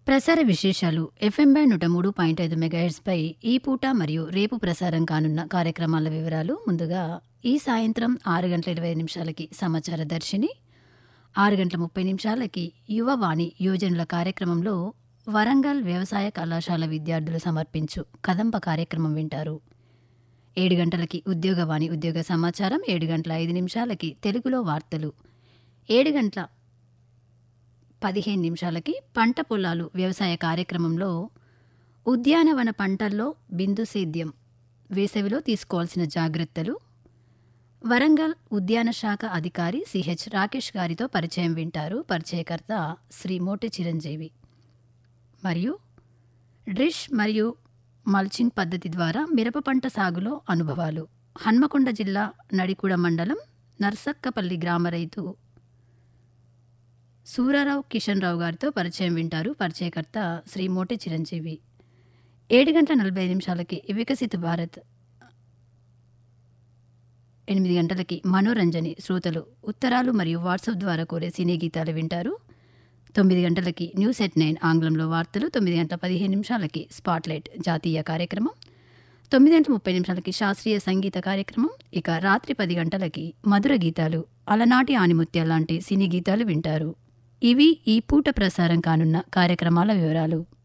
ప్రసార విశేషాలు FM band నూట మూడు పాయింట్ ఐదు మెగాహెడ్స్పై ఈ పూట మరియు రేపు ప్రసారం కానున్న కార్యక్రమాల వివరాలు ముందుగా ఈ సాయంత్రం ఆరు గంటల ఇరవై నిమిషాలకి సమాచార దర్శిని ఆరు గంటల ముప్పై నిమిషాలకి యువవాణి యోజనల కార్యక్రమంలో వరంగల్ వ్యవసాయ కళాశాల విద్యార్థులు సమర్పించు కదంబ కార్యక్రమం వింటారు ఏడు గంటలకి ఉద్యోగవాణి ఉద్యోగ సమాచారం ఏడు గంటల ఐదు నిమిషాలకి తెలుగులో వార్తలు ఏడు గంటల పదిహేను నిమిషాలకి పంట పొలాలు వ్యవసాయ కార్యక్రమంలో ఉద్యానవన పంటల్లో బిందు సేద్యం వేసవిలో తీసుకోవాల్సిన జాగ్రత్తలు వరంగల్ ఉద్యాన శాఖ అధికారి సిహెచ్ రాకేష్ గారితో పరిచయం వింటారు పరిచయకర్త శ్రీ మోటి చిరంజీవి మరియు డ్రిష్ మరియు మల్చింగ్ పద్ధతి ద్వారా మిరప పంట సాగులో అనుభవాలు హన్మకొండ జిల్లా నడికూడ మండలం నర్సక్కపల్లి గ్రామ రైతు సూరారావు కిషన్ రావు గారితో పరిచయం వింటారు పరిచయకర్త శ్రీ మోటి చిరంజీవి ఏడు గంటల నలభై ఐదు నిమిషాలకి వికసిత భారత్ ఎనిమిది గంటలకి మనోరంజని శ్రోతలు ఉత్తరాలు మరియు వాట్సాప్ ద్వారా కోరే సినీ గీతాలు వింటారు తొమ్మిది గంటలకి న్యూస్ ఎట్ నైన్ ఆంగ్లంలో వార్తలు తొమ్మిది గంటల పదిహేను నిమిషాలకి స్పాట్లైట్ జాతీయ కార్యక్రమం తొమ్మిది గంటల ముప్పై నిమిషాలకి శాస్త్రీయ సంగీత కార్యక్రమం ఇక రాత్రి పది గంటలకి మధుర గీతాలు అలనాటి ఆనిముత్యాల లాంటి సినీ గీతాలు వింటారు ఇవి ఈ పూట ప్రసారం కానున్న కార్యక్రమాల వివరాలు